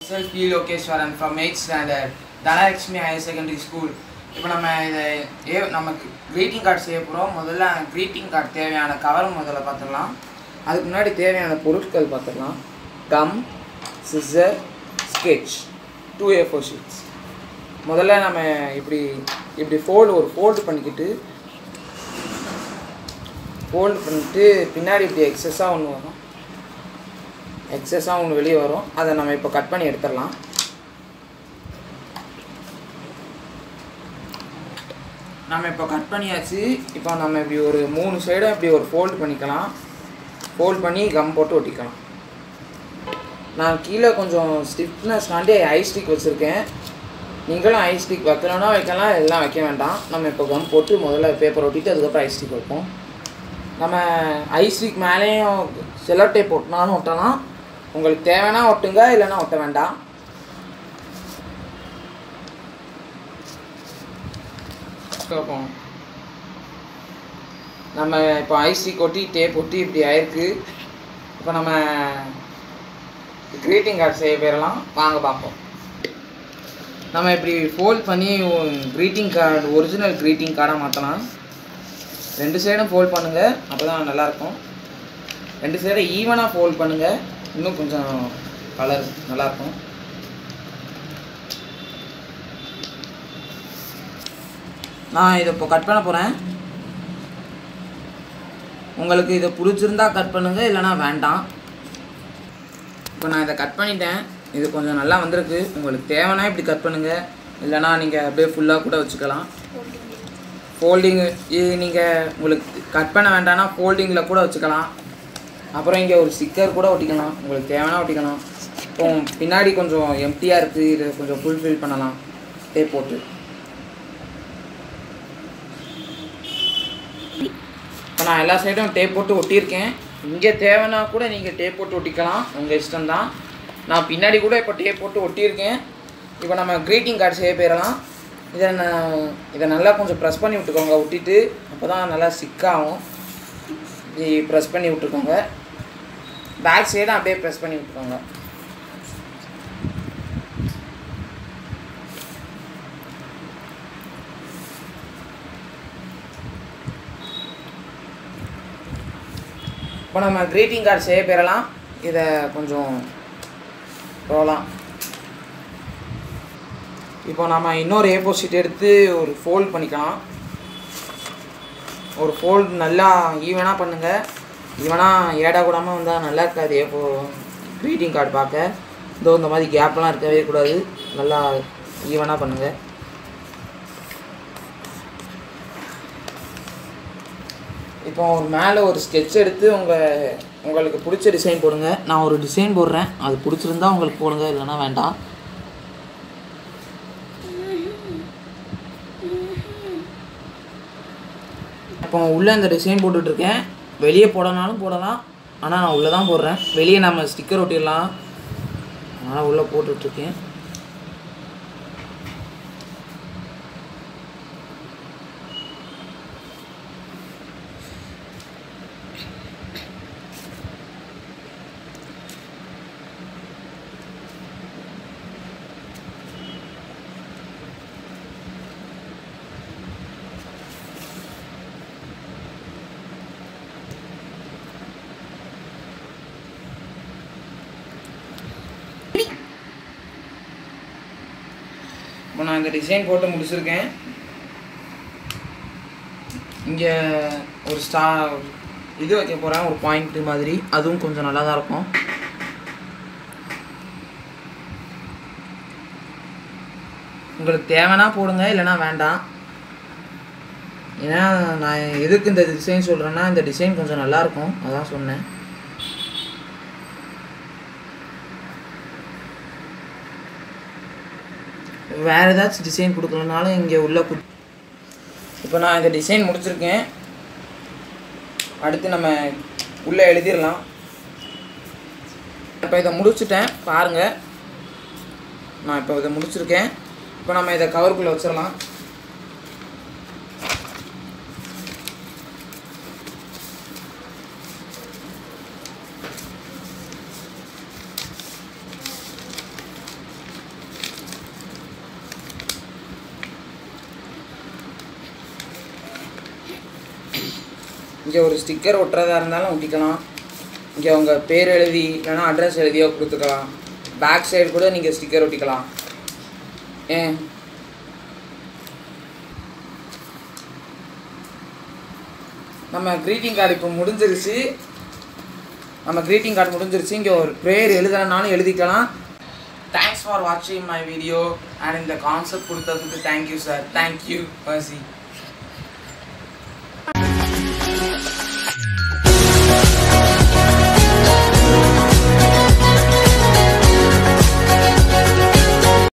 Myself P. Lokeshwaran from 8th standard, Dhanalakshmi higher secondary school இப்போ நம்ம இதை ஏ நமக்கு க்ரீட்டிங் கார்டு செய்ய போகிறோம் முதல்ல க்ரீட்டிங் கார்டு தேவையான கவர் முதல்ல பார்த்துடலாம் அதுக்கு முன்னாடி தேவையான பொருட்கள் பார்த்துடலாம் gum scissor sketch two A four sheets முதல்ல நம்ம இப்படி இப்படி ஃபோல்டு ஒரு ஃபோல்டு பண்ணிக்கிட்டு ஃபோல்டு பண்ணிட்டு பின்னாடி இப்படி எக்ஸஸாக ஒன்று வரும் எக்ஸஸாக ஒன்று வெளியே வரும் அதை நம்ம இப்போ கட் பண்ணி எடுத்துடலாம் நம்ம இப்போ கட் பண்ணியாச்சு இப்போ நம்ம இப்படி ஒரு மூணு சைடும் இப்படி ஒரு ஃபோல்டு பண்ணிக்கலாம் ஃபோல்ட் பண்ணி கம் போட்டு ஒட்டிக்கலாம் நான் கீழே கொஞ்சம் ஸ்டிஃப்னஸ்காண்டி ஐ ஸ்டிக் வச்சுருக்கேன் நீங்களும் ஐ ஸ்டிக் வைக்கணும்னா வைக்கலாம் எல்லாம் வைக்க வேண்டாம் நம்ம இப்போ கம் போட்டு முதல்ல பேப்பர் ஒட்டிட்டு அதுக்கப்புறம் ஐ ஸ்டிக் வைப்போம் நம்ம ஐ ஸ்டிக் மேலேயும் செலோ டேப் ஒட்டினாலும் ஒட்டலாம் உங்களுக்கு தேவைன்னா ஒட்டுங்க இல்லைன்னா ஒட்ட வேண்டாம் பார்ப்போம் நம்ம இப்போ ஐசி கொட்டி டேப் ஒட்டி இப்படி ஆயிருக்கு இப்போ நம்ம க்ரீட்டிங் கார்டு செய்ய போயிடலாம் வாங்க பார்ப்போம் நம்ம இப்படி ஃபோல்ட் பண்ணி க்ரீட்டிங் கார்டு ஒரிஜினல் க்ரீட்டிங் கார்டாக மாற்றலாம் ரெண்டு சைடும் ஃபோல்ட் பண்ணுங்கள் அப்போ தான் நல்லாயிருக்கும் ரெண்டு சைடும் ஈவனாக ஃபோல்ட் பண்ணுங்கள் இன்னும் கொஞ்சம் கலர் நல்லாயிருக்கும் நான் இதை இப்போ கட் பண்ண போகிறேன் உங்களுக்கு இதை பிடிச்சிருந்தா கட் பண்ணுங்கள் இல்லைனா வேண்டாம் இப்போ நான் இதை கட் பண்ணிட்டேன் இது கொஞ்சம் நல்லா வந்திருக்கு உங்களுக்கு தேவைன்னா இப்படி கட் பண்ணுங்கள் இல்லைனா நீங்கள் அப்படியே ஃபுல்லாக கூட வச்சுக்கலாம் ஃபோல்டிங்கு இது நீங்கள் உங்களுக்கு கட் பண்ண வேண்டாம்னா ஃபோல்டிங்கில் கூட வச்சுக்கலாம் அப்புறம் இங்கே ஒரு ஸ்டிக்கர் கூட ஒட்டிக்கலாம் உங்களுக்கு தேவைன்னா ஒட்டிக்கலாம் இப்போ பின்னாடி கொஞ்சம் எம்டியாக இருக்குது இது கொஞ்சம் ஃபுல்ஃபில் பண்ணலாம் டேப் போட்டு இப்போ நான் எல்லா சைடும் டேப் போட்டு ஒட்டியிருக்கேன் இங்கே தேவைன்னா கூட நீங்கள் டேப் போட்டு ஒட்டிக்கலாம் உங்கள் இஷ்டம்தான் நான் பின்னாடி கூட இப்போ டேப் போட்டு ஒட்டியிருக்கேன் இப்போ நம்ம க்ரீட்டிங் கார்டு செய்ய போயிடலாம் இதை நான் இதை நல்லா கொஞ்சம் ப்ரெஸ் பண்ணி விட்டுக்கோங்க ஒட்டிட்டு அப்போ தான் நல்லா சிக்காகும் இப்படி ப்ரெஸ் பண்ணி விட்டுக்கோங்க பேக் சைடும் அப்படியே ப்ரெஸ் பண்ணி விட்டுக்கோங்க இப்போ நம்ம க்ரீட்டிங் கார்டு செய்ய பெறலாம் இதை கொஞ்சம் போகலாம் இப்போ நம்ம இன்னொரு ஏ ஷீட் எடுத்து ஒரு ஃபோல்ட் பண்ணிக்கலாம் ஒரு ஃபோல்ட் நல்லா ஈவனாக பண்ணுங்கள் ஈவனாக ஏடா கூடாமல் வந்தால் நல்லா இருக்காது ஏ க்ரீட்டிங் கார்டு பார்க்க இதோ இந்த மாதிரி கேப்லாம் இருக்கவே கூடாது நல்லா ஈவனாக பண்ணுங்கள் இப்போ ஒரு மேலே ஒரு ஸ்கெட்ச் எடுத்து உங்கள் உங்களுக்கு பிடிச்ச டிசைன் போடுங்க நான் ஒரு டிசைன் போடுறேன் அது பிடிச்சிருந்தா உங்களுக்கு போடுங்க இல்லைன்னா வேண்டாம் இப்போ உள்ளே இந்த டிசைன் போட்டுட்ருக்கேன் வெளியே போடனாலும் போடலாம் ஆனால் நான் உள்ளே தான் போடுறேன் வெளியே நம்ம ஸ்டிக்கர் ஒட்டிடலாம் அதனால் உள்ளே போட்டுட்ருக்கேன் இப்போ நான் இந்த டிசைன் போட்டு முடிச்சிருக்கேன் இங்கே ஒரு ஸ்டா இது வைக்க போகிறேன் ஒரு பாயிண்ட்டு மாதிரி அதுவும் கொஞ்சம் நல்லா தான் இருக்கும் உங்களுக்கு தேவைன்னா போடுங்க இல்லைன்னா வேண்டாம் ஏன்னா நான் எதுக்கு இந்த டிசைன் சொல்கிறேன்னா இந்த டிசைன் கொஞ்சம் நல்லாயிருக்கும் அதான் சொன்னேன் வேறு ஏதாச்சும் டிசைன் கொடுக்கலனாலும் இங்கே உள்ள கு இப்போ நான் இந்த டிசைன் முடிச்சிருக்கேன் அடுத்து நம்ம உள்ளே எழுதிடலாம் இப்போ இதை முடிச்சிட்டேன் பாருங்கள் நான் இப்போ இதை முடிச்சிருக்கேன் இப்போ நம்ம இதை கவருக்குள்ளே வச்சிடலாம் இங்கே ஒரு ஸ்டிக்கர் ஒட்டுறதா இருந்தாலும் ஒட்டிக்கலாம் இங்கே உங்கள் பேர் எழுதி இல்லைன்னா அட்ரஸ் எழுதியோ கொடுத்துக்கலாம் பேக் சைடு கூட நீங்கள் ஸ்டிக்கர் ஒட்டிக்கலாம் ஏன் நம்ம க்ரீட்டிங் கார்டு இப்போ முடிஞ்சிருச்சு நம்ம க்ரீட்டிங் கார்டு முடிஞ்சிருச்சு இங்கே ஒரு ப்ரேயர் எழுதுறனாலும் எழுதிக்கலாம் தேங்க்ஸ் ஃபார் வாட்சிங் மை வீடியோ அண்ட் இந்த கான்செப்ட் கொடுத்ததுக்கு தேங்க்யூ சார் தேங்க்யூ பசி